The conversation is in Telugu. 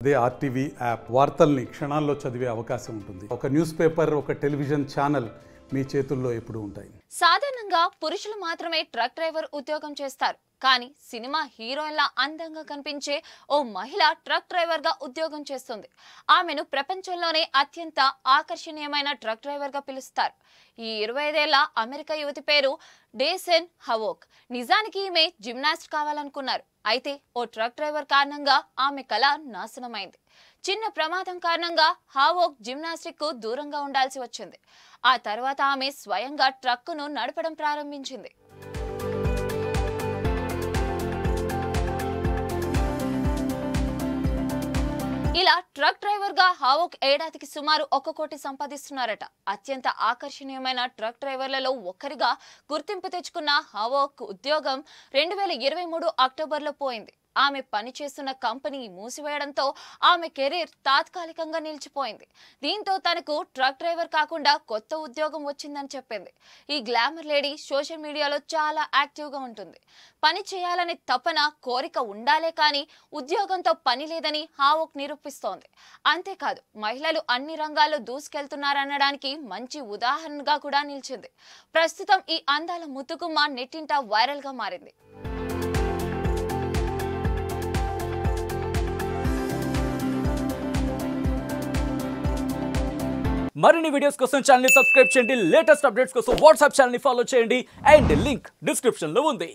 అదే ఆర్టీవీ యాప్ వార్తల్ని క్షణాల్లో చదివే అవకాశం ఉంటుంది ఒక న్యూస్ పేపర్ ఒక టెలివిజన్ ఛానల్ మీ చేతుల్లో ఎప్పుడూ ఉంటాయి సాధారణంగా పురుషులు మాత్రమే ట్రక్ డ్రైవర్ ఉద్యోగం చేస్తారు కానీ సినిమా హీరోయిన్లా అందంగా కనిపించే ఓ మహిళ ట్రక్ డ్రైవర్ గా ఉద్యోగం చేస్తుంది ఆమెను ప్రపంచంలోనే అత్యంత ఆకర్షణీయమైన ట్రక్ డ్రైవర్ గా పిలుస్తారు ఈ ఇరవై ఐదేళ్ల అమెరికా యువతి పేరు డేసెన్ హవోక్ నిజానికి ఈమె జిమ్నాస్ట్ కావాలనుకున్నారు అయితే ఓ ట్రక్ డ్రైవర్ కారణంగా ఆమె కళ నాశనమైంది చిన్న ప్రమాదం కారణంగా హావోక్ జిమ్నాస్టిక్ కు దూరంగా ఉండాల్సి వచ్చింది ఆ తర్వాత ఆమె స్వయంగా ట్రక్కును నడపడం ప్రారంభించింది ఇలా ట్రక్ డ్రైవర్ గా హావోక్ ఏడాదికి సుమారు ఒక కోటి సంపాదిస్తున్నారట అత్యంత ఆకర్షణీయమైన ట్రక్ డ్రైవర్లలో ఒక్కరిగా గుర్తింపు తెచ్చుకున్న హావోక్ ఉద్యోగం రెండు వేల ఇరవై మూడు అక్టోబర్లో పోయింది ఆమె పనిచేస్తున్న కంపెనీ మూసివేయడంతో ఆమె కెరీర్ తాత్కాలికంగా నిలిచిపోయింది దీంతో తనకు ట్రక్ డ్రైవర్ కాకుండా కొత్త ఉద్యోగం వచ్చిందని చెప్పింది ఈ గ్లామర్ లేడీ సోషల్ మీడియాలో చాలా యాక్టివ్గా ఉంటుంది పని చేయాలనే తపన కోరిక ఉండాలే కానీ ఉద్యోగంతో పని లేదని హావోక్ నిరూపిస్తోంది అంతేకాదు మహిళలు అన్ని రంగాల్లో దూసుకెళ్తున్నారనడానికి మంచి ఉదాహరణగా కూడా నిలిచింది ప్రస్తుతం ఈ అందాల ముద్దుగుమ్మ నెట్టింట వైరల్గా మారింది మరిన్ని వీడియోస్ కోసం ఛానల్ సబ్స్క్రైబ్ చేయండి లేటెస్ట్ అప్డేట్స్ కోసం వాట్సాప్ ఛానల్ ఫాలో చేయండి అండ్ లింక్ డిస్క్రిప్షన్ లో ఉంది